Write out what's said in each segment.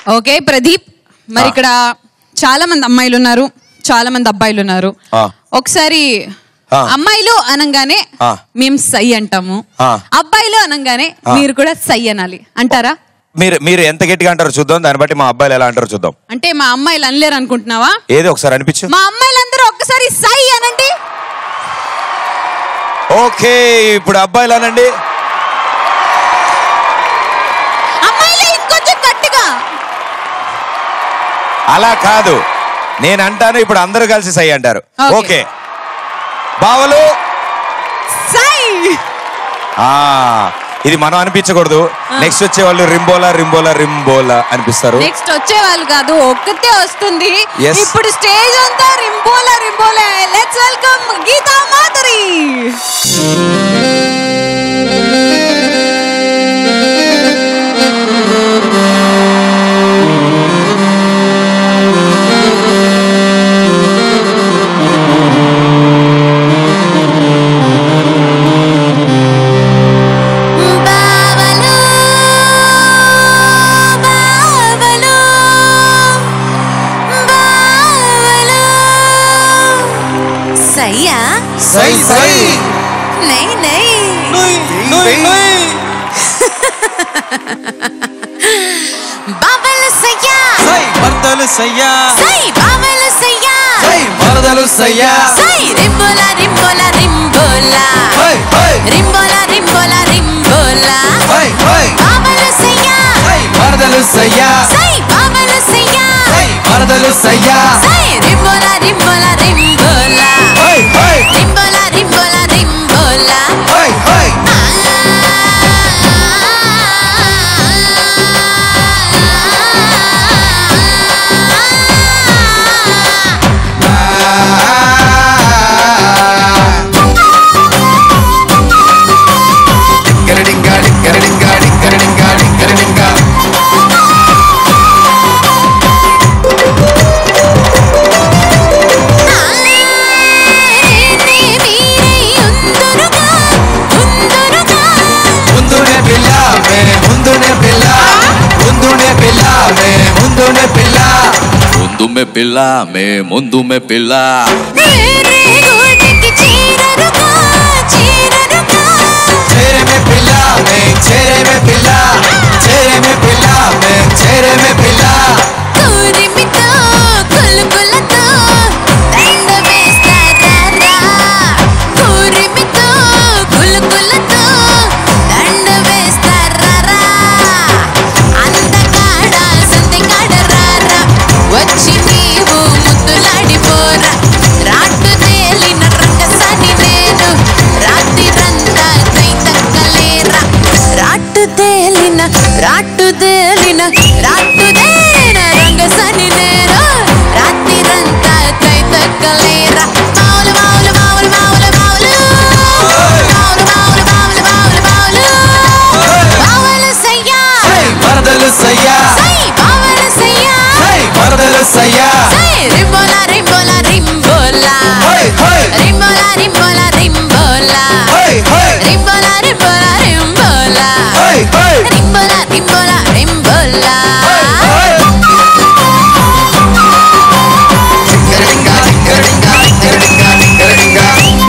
Okay Pradeep మరి ఇక్కడ చాలా మంది అమ్మాయిలు ఉన్నారు చాలా మంది అబ్బాయిలు ఉన్నారు ఆ. ఒకసారి ఆ. అమ్మాయిలు అనగానే ఆ. మేము సై అంటాము ఆ. అబ్బాయిలు అనగానే మీరు కూడా సై అనాలి అంటారా మీరు మీరు ఎంత గట్టిగా అంటారో చూద్దాం దాన్ని బట్టి మా అబ్బాయిలు ఎలా అంటారో చూద్దాం అంటే మా అమ్మాయిలు అనలేరు అనుకుంటున్నావా ఏది ఒకసారి అనిపించు మా అమ్మాయిలందరూ ఒక్కసారి సై అనండి ఓకే ఇప్పుడు అబ్బాయిలు అనండి అమ్మాయిలు ఇంకొంచెం గట్టిగా అలా కాదు నేను అంటాను ఇప్పుడు అందరూ కలిసి సై అంటారు ఓకే. ఓకే బావలు సై ఆ ఇది మనం అనిపించకూడదు నెక్స్ట్ వచ్చే వాళ్ళు రింబోలా రింబోలా రింబోలా అనిపిస్తారు నెక్స్ట్ వచ్చే వాళ్ళు కాదు ఒక్కతే వస్తుంది Yes. ఇప్పుడు స్టేజ్ అంతా రింబోలా రింబోలా లెట్స్ వెల్కమ్ గీతా మాధురి బావలు బావలు బావలు సయ్యా సై సై నై నై నుయ్ నుయ్ నుయ్ బావలు సయ్యా సై మర్దలు సయ్యా సై బావలు సయ్యా సై మరదలు సయ్యా సై రింబోలా రింబోలా రింబోలా హై హై రింబోలా రింబోలా రింబోలా హై హై బావలు సయ్యా సై మరదలు సయ్యా సై బావలు సయ్యా సై మరదలు సయ్యా సై రింబోలా రింబోలా రింబోలా హై హై రింబోలా రింబోలా రింబోలా హై హై డింగరడింగా డింగరడింగా డింగరడింగా డింగరడింగా ముందునే పిల్ల మే ముందునే పిల్ల ముందునే పిల్ల మే ముందునే పిల్ల ముందు మే పిల్ల మే ముందు మే పిల్ల చేరేమే పిల్ల మే చేరేమే పిల్ల చేరేమే పిల్ల మే చేరేమే పిల్ల వచ్చి నీవు ముద్దులాడిపోరా రాటు తేలిన రంగసాని నేను రాత్రిరంతా కై తక్కలేరా రాటు తేలిన రాటు తేలిన రాటు తేలిన రంగసాని నేను రాత్రిరంతా కై తక్కలేరా మావులు మావులు మావులు మావులు మావులు మావులు మావులు మావులు మావులు మావులు మావులు సయ్యా సై మరదలు సయ్యా సై మావులు సయ్యా సై మరదలు సయ్యా సై రింబోలా రింబోలా రింబోలా హై హై రింబోలా రింబోలా రింబోలా హై హై రింబోలా రింబోలా రింబోలా హై హై రింబోలా రింబోలా రింబోలా డింగరడింగా డింగరడింగా డింగరడింగా డింగరడింగా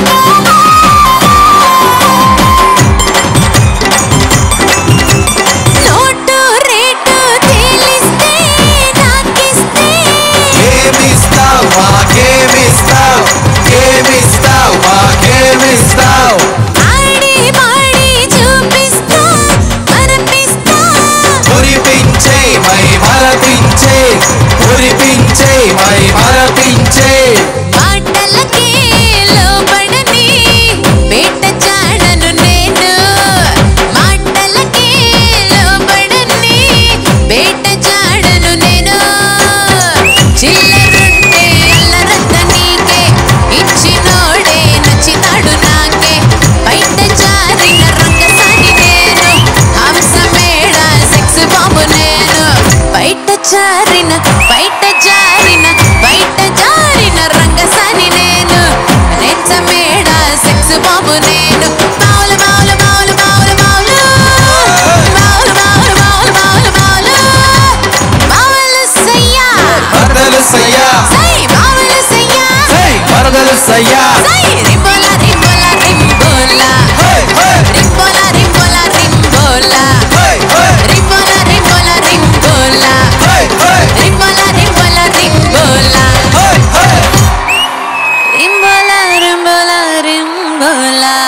నోటు రేటు తేలిస్తే నాకిస్తే ఏమిస్తావ్ మాకేమిస్తావ్ ఏమిస్తావ్ మాకేమిస్తావ్ ఆడి పాడి చూపిస్తా మరపిస్తా మురిపించే మై మరపించే మురిపించే మై మరపించే మాటలకే లోబడని పేట చాడను నేను మాటలకే లోబడని పేట చాడను నేను చిల్లరుంటే అల్లరంత నీకే ఇచ్చినోడే నచ్చినాడు నాకే బయట జారిన రంగసాని నేను హంసమేడ సెక్స్ బాంబు నేను బయట జారిన బయట జారిన బయట జారిన రంగసాని నేను రెచ్చమేడ సెక్స్ బాంబు నేను మావులు మావులు మావులు మావులు మావులు మావులు మావులు మావులు మావులు మావులు మావులు ఏసయ్యా సై రింబోలా రింబోలా రింబోలా హే, హే, రింబోలా రింబోలా రింబోలా హే, హే, రింబోలా రింబోలా రింబోలా హే, హే, రింబోలా రింబోలా రింబోలా హే, హే. రింబోలా రింబోలా రింబోలా